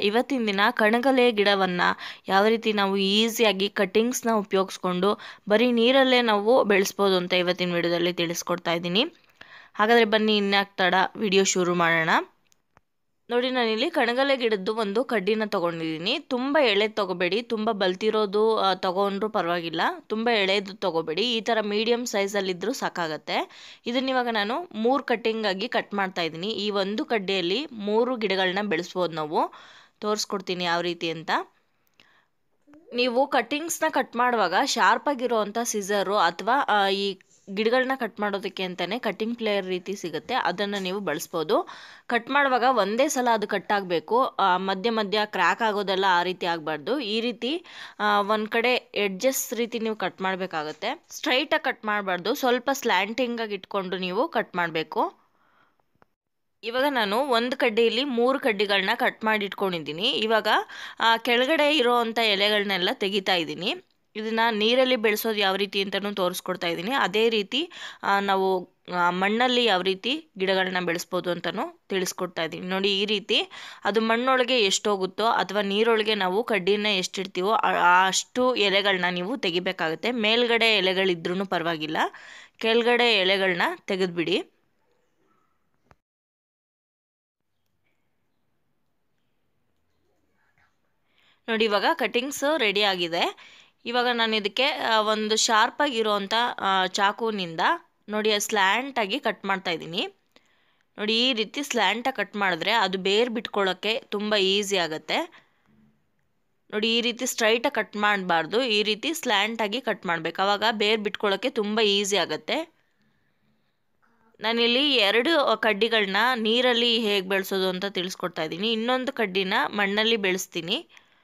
ಇವತ್ತಿನ ದಿನ ಕಣಗಲೆ ಗಿಡವನ್ನು ಯಾವ ರೀತಿ ನಾವು ಈಸಿಯಾಗಿ ಕಟ್ಟಿಂಗ್ಸ್ನ ಉಪಯೋಗಿಸ್ಕೊಂಡು ಬರೀ ನೀರಲ್ಲೇ ನಾವು ಬೆಳೆಸ್ಬೋದು ಅಂತ ಇವತ್ತಿನ ವಿಡಿಯೋದಲ್ಲಿ ತಿಳಿಸ್ಕೊಡ್ತಾ ಇದ್ದೀನಿ ಹಾಗಾದರೆ ಬನ್ನಿ ಇನ್ಯಾಕೆ ತಡ ವಿಡಿಯೋ ಶುರು ಮಾಡೋಣ ನೋಡಿ ನಾನಿಲ್ಲಿ ಕಣಗಲೆ ಗಿಡದ್ದು ಒಂದು ಕಡ್ಡಿನ ತೊಗೊಂಡಿದ್ದೀನಿ ತುಂಬ ಎಳೆದು ತೊಗೋಬೇಡಿ ತುಂಬ ಬಲ್ತಿರೋದು ಆ, ತೊಗೊಂಡ್ರೂ ಪರವಾಗಿಲ್ಲ ತುಂಬ ಎಳೆದು ತೊಗೋಬೇಡಿ ಈ ಥರ ಮೀಡಿಯಮ್ ಸೈಜಲ್ಲಿದ್ದರೂ ಸಾಕಾಗತ್ತೆ ಇದನ್ನ ಇವಾಗ ನಾನು ಮೂರು ಕಟ್ಟಿಂಗಾಗಿ ಕಟ್ ಮಾಡ್ತಾ ಇದ್ದೀನಿ ಈ ಒಂದು ಕಡ್ಡಿಯಲ್ಲಿ ಮೂರು ಗಿಡಗಳನ್ನ ಬೆಳೆಸ್ಬೋದು ನಾವು ತೋರಿಸ್ಕೊಡ್ತೀನಿ ಯಾವ ರೀತಿ ಅಂತ ನೀವು ಕಟ್ಟಿಂಗ್ಸ್ನ ಕಟ್ ಮಾಡುವಾಗ ಶಾರ್ಪಾಗಿರೋ ಅಂಥ ಸಿಸರು ಅಥವಾ ಈ ಗಿಡಗಳನ್ನ ಕಟ್ ಮಾಡೋದಕ್ಕೆ ಅಂತಲೇ ಕಟ್ಟಿಂಗ್ ಪ್ಲೇಯರ್ ರೀತಿ ಸಿಗುತ್ತೆ ಅದನ್ನು ನೀವು ಬಳಸ್ಬೋದು ಕಟ್ ಮಾಡುವಾಗ ಒಂದೇ ಸಲ ಅದು ಕಟ್ ಆಗಬೇಕು ಮಧ್ಯ ಮಧ್ಯ ಕ್ರ್ಯಾಕ್ ಆಗೋದೆಲ್ಲ ಆ ರೀತಿ ಆಗಬಾರ್ದು ಈ ರೀತಿ ಒಂದು ಕಡೆ ಎಡ್ಜಸ್ ರೀತಿ ನೀವು ಕಟ್ ಮಾಡಬೇಕಾಗತ್ತೆ ಸ್ಟ್ರೈಟಾಗಿ ಕಟ್ ಮಾಡಬಾರ್ದು ಸ್ವಲ್ಪ ಸ್ಲ್ಯಾಂಟಿಂಗಾಗಿ ಇಟ್ಕೊಂಡು ನೀವು ಕಟ್ ಮಾಡಬೇಕು ಇವಾಗ ನಾನು ಒಂದು ಕಡ್ಡಿಯಲ್ಲಿ ಮೂರು ಕಡ್ಡಿಗಳನ್ನ ಕಟ್ ಮಾಡಿ ಇಟ್ಕೊಂಡಿದ್ದೀನಿ ಇವಾಗ ಆ, ಕೆಳಗಡೆ ಇರೋವಂಥ ಎಲೆಗಳನ್ನೆಲ್ಲ ತೆಗಿತಾ ಇದ್ದೀನಿ ಇದನ್ನ ನೀರಲ್ಲಿ ಬೆಳೆಸೋದು ಯಾವ ರೀತಿ ಅಂತಲೂ ತೋರಿಸ್ಕೊಡ್ತಾ ಇದ್ದೀನಿ ಅದೇ ರೀತಿ ಆ, ನಾವು ಆ, ಮಣ್ಣಲ್ಲಿ ಯಾವ ರೀತಿ ಗಿಡಗಳನ್ನ ಬೆಳೆಸ್ಬೋದು ಅಂತಲೂ ತಿಳಿಸ್ಕೊಡ್ತಾ ಇದ್ದೀನಿ ನೋಡಿ ಈ ರೀತಿ ಅದು ಮಣ್ಣೊಳಗೆ ಎಷ್ಟೋಗುತ್ತೋ ಅಥವಾ ನೀರೊಳಗೆ ನಾವು ಕಡ್ಡಿನ ಎಷ್ಟಿಡ್ತೀವೋ ಆ- ಆ ಅಷ್ಟು ಎಲೆಗಳನ್ನ ನೀವು ತೆಗಿಬೇಕಾಗುತ್ತೆ ಮೇಲ್ಗಡೆ ಎಲೆಗಳಿದ್ರೂ ಪರವಾಗಿಲ್ಲ ಕೆಳಗಡೆ ಎಲೆಗಳನ್ನ ತೆಗೆದುಬಿಡಿ ನೋಡಿ ಇವಾಗ ಕಟಿಂಗ್ಸ್ ರೆಡಿ ಆಗಿದೆ ಇವಾಗ ನಾನು ಇದಕ್ಕೆ ಆ, ಒಂದು ಶಾರ್ಪಾಗಿರೋವಂಥ ಚಾಕುವಿನಿಂದ ನೋಡಿ ಸ್ಲ್ಯಾಂಟಾಗಿ ಕಟ್ ಮಾಡ್ತಾ ಇದ್ದೀನಿ ನೋಡಿ ಈ ರೀತಿ ಸ್ಲ್ಯಾಂಟಾಗಿ ಕಟ್ ಮಾಡಿದ್ರೆ ಅದು ಬೇರ್ ಬಿಟ್ಕೊಳ್ಳೋಕ್ಕೆ ತುಂಬ ಈಸಿ ಆಗುತ್ತೆ ನೋಡಿ ಈ ರೀತಿ ಸ್ಟ್ರೈಟಾಗಿ ಕಟ್ ಮಾಡಬಾರ್ದು ಈ ರೀತಿ ಸ್ಲ್ಯಾಂಟಾಗಿ ಕಟ್ ಮಾಡಬೇಕು ಆವಾಗ ಬೇರ್ ಬಿಟ್ಕೊಳ್ಳೋಕ್ಕೆ ತುಂಬ ಈಸಿ ಆಗುತ್ತೆ ನಾನಿಲ್ಲಿ ಎರಡು ಕಡ್ಡಿಗಳನ್ನ ನೀರಲ್ಲಿ ಹೇಗೆ ಬೆಳೆಸೋದು ಅಂತ ತಿಳಿಸ್ಕೊಡ್ತಾ ಇದ್ದೀನಿ ಇನ್ನೊಂದು ಕಡ್ಡಿನ ಮಣ್ಣಲ್ಲಿ ಬೆಳೆಸ್ತೀನಿ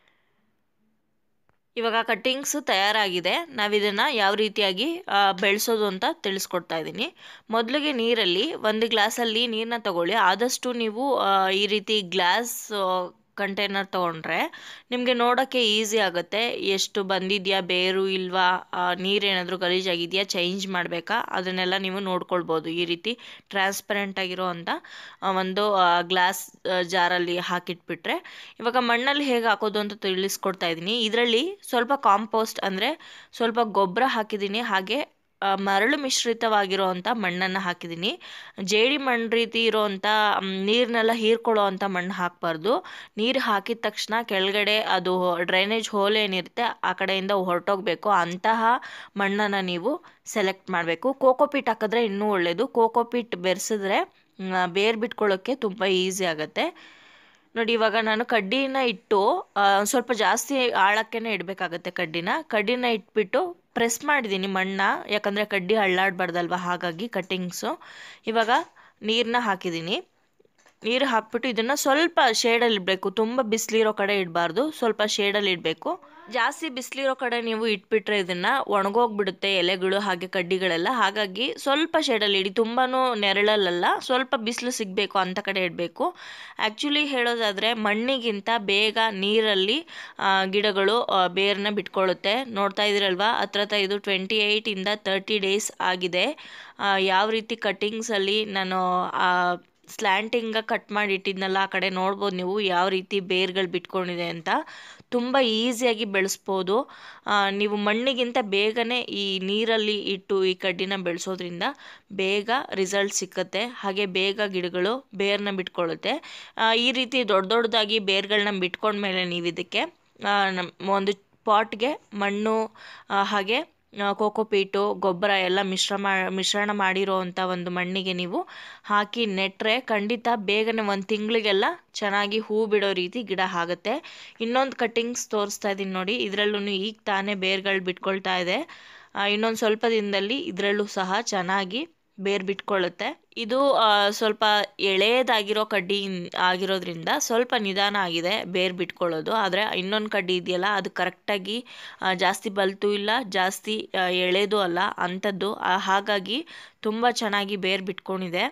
ಇವಾಗ ಕಟ್ಟಿಂಗ್ಸ್ ತಯಾರಾಗಿದೆ ನಾವಿದನ್ನು ಯಾವ ರೀತಿಯಾಗಿ ಆ, ಬೆಳೆಸೋದು ಅಂತ ತಿಳಿಸ್ಕೊಡ್ತಾ ಇದ್ದೀನಿ ಮೊದಲಿಗೆ ನೀರಲ್ಲಿ ಒಂದು ಗ್ಲಾಸಲ್ಲಿ ನೀರನ್ನ ತಗೊಳ್ಳಿ ಆದಷ್ಟು ನೀವು ಆ, ಈ ರೀತಿ ಗ್ಲಾಸ್ ಕಂಟೈನರ್ ತೊಗೊಂಡ್ರೆ ನಿಮಗೆ ನೋಡೋಕ್ಕೆ ಈಸಿ ಆಗುತ್ತೆ ಎಷ್ಟು ಬಂದಿದೆಯಾ ಬೇರು ಇಲ್ವಾ ನೀರೇನಾದರೂ ಗಲೀಜಾಗಿದೆಯಾ ಚೇಂಜ್ ಮಾಡಬೇಕಾ ಅದನ್ನೆಲ್ಲ ನೀವು ನೋಡ್ಕೊಳ್ಬೋದು ಈ ರೀತಿ ಟ್ರಾನ್ಸ್ಪರೆಂಟ್ ಆಗಿರೋ ಅಂಥ ಆ, ಒಂದು ಗ್ಲಾಸ್ ಜಾರಲ್ಲಿ ಹಾಕಿಟ್ಬಿಟ್ರೆ ಇವಾಗ ಮಣ್ಣಲ್ಲಿ ಹೇಗೆ ಹಾಕೋದು ಅಂತ ತಿಳಿಸ್ಕೊಡ್ತಾ ಇದ್ದೀನಿ ಇದರಲ್ಲಿ ಸ್ವಲ್ಪ ಕಾಂಪೋಸ್ಟ್ ಅಂದರೆ ಸ್ವಲ್ಪ ಗೊಬ್ಬರ ಹಾಕಿದ್ದೀನಿ ಹಾಗೆ ಆ, ಮರಳು ಮಿಶ್ರಿತವಾಗಿರೋ ಅಂಥ ಮಣ್ಣನ್ನು ಹಾಕಿದ್ದೀನಿ ಜೇಡಿ ಮಣ್ಣು ರೀತಿ ಇರೋವಂಥ ನೀರನ್ನೆಲ್ಲ ಹೀರ್ಕೊಳ್ಳೋ ಅಂಥ ಮಣ್ಣು ಹಾಕಬಾರ್ದು ನೀರು ಹಾಕಿದ ತಕ್ಷಣ ಕೆಳಗಡೆ ಅದು ಡ್ರೈನೇಜ್ ಹೋಲ್ ಏನಿರುತ್ತೆ ಆ ಕಡೆಯಿಂದ ಹೊರಟೋಗ್ಬೇಕು ಅಂತಹ ಮಣ್ಣನ್ನು ನೀವು ಸೆಲೆಕ್ಟ್ ಮಾಡಬೇಕು ಕೋಕೋಪಿಟ್ ಹಾಕಿದ್ರೆ ಇನ್ನೂ ಒಳ್ಳೆಯದು ಕೋಕೋಪಿಟ್ ಬೆರೆಸಿದ್ರೆ ಬೇರ್ ಬಿಟ್ಕೊಳ್ಳೋಕ್ಕೆ ತುಂಬ ಈಸಿ ಆಗುತ್ತೆ ನೋಡಿ ಇವಾಗ ನಾನು ಕಡ್ಡಿನ ಇಟ್ಟು ಆ, ಸ್ವಲ್ಪ ಜಾಸ್ತಿ ಆಳಕ್ಕೇ ಇಡಬೇಕಾಗತ್ತೆ ಕಡ್ಡಿನ ಕಡ್ಡಿನ ಇಟ್ಬಿಟ್ಟು ಪ್ರೆಸ್ ಮಾಡಿದ್ದೀನಿ ಮಣ್ಣ ಯಾಕಂದರೆ ಕಡ್ಡಿ ಅಳ್ಳಾಡಬಾರ್ದಲ್ವ ಹಾಗಾಗಿ ಕಟ್ಟಿಂಗ್ಸು ಇವಾಗ ನೀರನ್ನ ಹಾಕಿದ್ದೀನಿ ನೀರು ಹಾಕ್ಬಿಟ್ಟು ಇದನ್ನು ಸ್ವಲ್ಪ ಶೇಡಲ್ಲಿ ಇಡಬೇಕು ತುಂಬ ಬಿಸಿಲಿರೋ ಕಡೆ ಇಡಬಾರ್ದು ಸ್ವಲ್ಪ ಶೇಡಲ್ಲಿ ಇಡಬೇಕು ಜಾಸ್ತಿ ಬಿಸಿಲಿರೋ ಕಡೆ ನೀವು ಇಟ್ಬಿಟ್ರೆ ಇದನ್ನು ಒಣಗೋಗ್ಬಿಡುತ್ತೆ ಎಲೆಗಳು ಹಾಗೆ ಕಡ್ಡಿಗಳೆಲ್ಲ ಹಾಗಾಗಿ ಸ್ವಲ್ಪ ಶೇಡಲ್ಲಿ ಇಡಿ ತುಂಬಾ ನೆರಳಲ್ಲ ಸ್ವಲ್ಪ ಬಿಸಿಲು ಸಿಗಬೇಕು ಅಂಥ ಕಡೆ ಇಡಬೇಕು ಆ್ಯಕ್ಚುಲಿ ಹೇಳೋದಾದರೆ ಮಣ್ಣಿಗಿಂತ ಬೇಗ ನೀರಲ್ಲಿ ಆ, ಗಿಡಗಳು ಆ, ಬೇರನ್ನ ಬಿಟ್ಕೊಳ್ಳುತ್ತೆ ನೋಡ್ತಾ ಇದ್ದೀರಲ್ವಾ ಹತ್ರ ಹತ್ರ ಇದು ಟ್ವೆಂಟಿ ಏಯ್ಟಿಂದ ತರ್ಟಿ ಡೇಸ್ ಆಗಿದೆ ಆ, ಯಾವ ರೀತಿ ಕಟ್ಟಿಂಗ್ಸಲ್ಲಿ ನಾನು ಆ, ಸ್ಲ್ಯಾಂಟಿಂಗ ಕಟ್ ಮಾಡಿ ಇಟ್ಟಿದ್ನಲ್ಲ ಆ ಕಡೆ ನೋಡ್ಬೋದು ನೀವು ಯಾವ ರೀತಿ ಬೇರ್ಗಳು ಬಿಟ್ಕೊಂಡಿದೆ ಅಂತ ತುಂಬ ಈಸಿಯಾಗಿ ಬೆಳೆಸ್ಬೋದು ಆ, ನೀವು ಮಣ್ಣಿಗಿಂತ ಬೇಗನೆ ಈ ನೀರಲ್ಲಿ ಇಟ್ಟು ಈ ಕಡ್ಡಿನ ಬೆಳೆಸೋದ್ರಿಂದ ಬೇಗ ರಿಸಲ್ಟ್ ಸಿಕ್ಕತ್ತೆ ಹಾಗೆ ಬೇಗ ಗಿಡಗಳು ಬೇರ್ನ ಬಿಟ್ಕೊಳ್ಳುತ್ತೆ ಆ, ಈ ರೀತಿ ದೊಡ್ಡ ದೊಡ್ಡದಾಗಿ ಬೇರ್ಗಳನ್ನ ಬಿಟ್ಕೊಂಡ್ಮೇಲೆ ನೀವು ಇದಕ್ಕೆ ಆ, ನಮ್ ಒಂದು ಪಾಟ್ಗೆ ಮಣ್ಣು ಆ, ಹಾಗೆ ಕೋಕೋಪೀಟು ಗೊಬ್ಬರ ಎಲ್ಲ ಮಿಶ್ರ ಮಾ ಮಿಶ್ರಣ ಮಾಡಿರೋ ಅಂಥ ಒಂದು ಮಣ್ಣಿಗೆ ನೀವು ಹಾಕಿ ನೆಟ್ಟರೆ ಖಂಡಿತ ಬೇಗನೆ ಒಂದು ತಿಂಗಳಿಗೆಲ್ಲ ಚೆನ್ನಾಗಿ ಹೂ ಬಿಡೋ ರೀತಿ ಗಿಡ ಆಗುತ್ತೆ ಇನ್ನೊಂದು ಕಟ್ಟಿಂಗ್ಸ್ ತೋರಿಸ್ತಾ ಇದ್ದೀನಿ ನೋಡಿ ಇದರಲ್ಲೂ ಈಗ ತಾನೇ ಬೇರ್ಗಳು ಬಿಟ್ಕೊಳ್ತಾ ಇದೆ ಇನ್ನೊಂದು ಸ್ವಲ್ಪ ದಿನದಲ್ಲಿ ಇದರಲ್ಲೂ ಸಹ ಚೆನ್ನಾಗಿ ಬೇರ್ ಬಿಟ್ಕೊಳ್ಳುತ್ತೆ ಇದು ಆ, ಸ್ವಲ್ಪ ಎಳೆಯದಾಗಿರೋ ಕಡ್ಡಿ ಆಗಿರೋದ್ರಿಂದ ಸ್ವಲ್ಪ ನಿಧಾನ ಆಗಿದೆ ಬೇರ್ ಬಿಟ್ಕೊಳ್ಳೋದು ಆದರೆ ಇನ್ನೊಂದು ಕಡ್ಡಿ ಇದೆಯಲ್ಲ ಅದು ಕರೆಕ್ಟಾಗಿ ಜಾಸ್ತಿ ಬಲ್ತು ಇಲ್ಲ ಜಾಸ್ತಿ ಆ, ಎಳೆದು ಅಲ್ಲ ಅಂಥದ್ದು ಆ, ಹಾಗಾಗಿ ತುಂಬ ಚೆನ್ನಾಗಿ ಬೇರ್ ಬಿಟ್ಕೊಂಡಿದೆ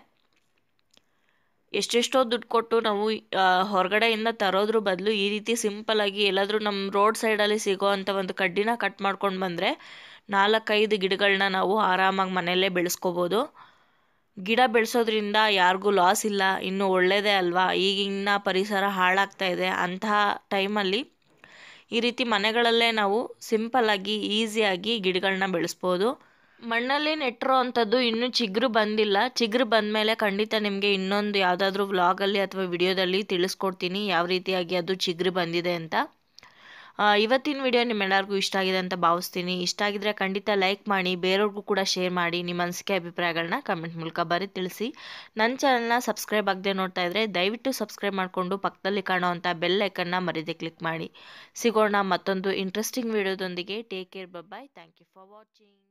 ಎಷ್ಟೆಷ್ಟೋ ದುಡ್ಡು ಕೊಟ್ಟು ನಾವು ಆ, ಹೊರಗಡೆಯಿಂದ ತರೋದ್ರ ಬದಲು ಈ ರೀತಿ ಸಿಂಪಲ್ಲಾಗಿ ಎಲ್ಲಾದರೂ ನಮ್ಮ ರೋಡ್ ಸೈಡಲ್ಲಿ ಸಿಗೋ ಅಂಥ ಒಂದು ಕಡ್ಡಿನ ಕಟ್ ಮಾಡ್ಕೊಂಡು ಬಂದರೆ ನಾಲ್ಕೈದು ಗಿಡಗಳನ್ನ ನಾವು ಆರಾಮಾಗಿ ಮನೆಯಲ್ಲೇ ಬೆಳೆಸ್ಕೋಬೋದು ಗಿಡ ಬೆಳೆಸೋದ್ರಿಂದ ಯಾರಿಗೂ ಲಾಸ್ ಇಲ್ಲ ಇನ್ನು ಒಳ್ಳೆಯದೇ ಅಲ್ವಾ ಈಗಿನ ಪರಿಸರ ಹಾಳಾಗ್ತಾ ಇದೆ ಅಂತಹ ಟೈಮಲ್ಲಿ ಈ ರೀತಿ ಮನೆಗಳಲ್ಲೇ ನಾವು ಸಿಂಪಲ್ಲಾಗಿ ಈಸಿಯಾಗಿ ಗಿಡಗಳನ್ನ ಬೆಳೆಸ್ಬೋದು ಮಣ್ಣಲ್ಲಿ ನೆಟ್ಟಿರೋ ಅಂಥದ್ದು ಇನ್ನೂ ಚಿಗುರು ಬಂದಿಲ್ಲ ಚಿಗುರು ಬಂದಮೇಲೆ ಖಂಡಿತ ನಿಮಗೆ ಇನ್ನೊಂದು ಯಾವುದಾದ್ರೂ ವ್ಲಾಗಲ್ಲಿ ಅಥವಾ ವಿಡಿಯೋದಲ್ಲಿ ತಿಳಿಸ್ಕೊಡ್ತೀನಿ ಯಾವ ರೀತಿಯಾಗಿ ಅದು ಚಿಗುರು ಬಂದಿದೆ ಅಂತ ಆ, ಇವತ್ತಿನ ವಿಡಿಯೋ ನಿಮ್ಮೆಲ್ಲರಿಗೂ ಇಷ್ಟ ಆಗಿದೆ ಅಂತ ಭಾವಿಸ್ತೀನಿ ಇಷ್ಟ ಆಗಿದ್ರೆ ಖಂಡಿತ ಲೈಕ್ ಮಾಡಿ ಬೇರೆಯವ್ರಿಗೂ ಕೂಡ ಶೇರ್ ಮಾಡಿ ನಿಮ್ಮ ಅನಿಸಿಕೆ ಅಭಿಪ್ರಾಯಗಳನ್ನ ಕಮೆಂಟ್ ಮೂಲಕ ಬರೀ ತಿಳಿಸಿ ನನ್ನ ಚಾನಲ್ನ ಸಬ್ಸ್ಕ್ರೈಬ್ ಆಗದೆ ನೋಡ್ತಾ ಇದ್ರೆ ದಯವಿಟ್ಟು ಸಬ್ಸ್ಕ್ರೈಬ್ ಮಾಡಿಕೊಂಡು ಪಕ್ಕದಲ್ಲಿ ಕಾಣೋವಂಥ ಬೆಲ್ ಐಕನ್ನ ಮರೀದೆ ಕ್ಲಿಕ್ ಮಾಡಿ ಸಿಗೋಣ ಮತ್ತೊಂದು ಇಂಟ್ರೆಸ್ಟಿಂಗ್ ವಿಡಿಯೋದೊಂದಿಗೆ take care bye thank you for watching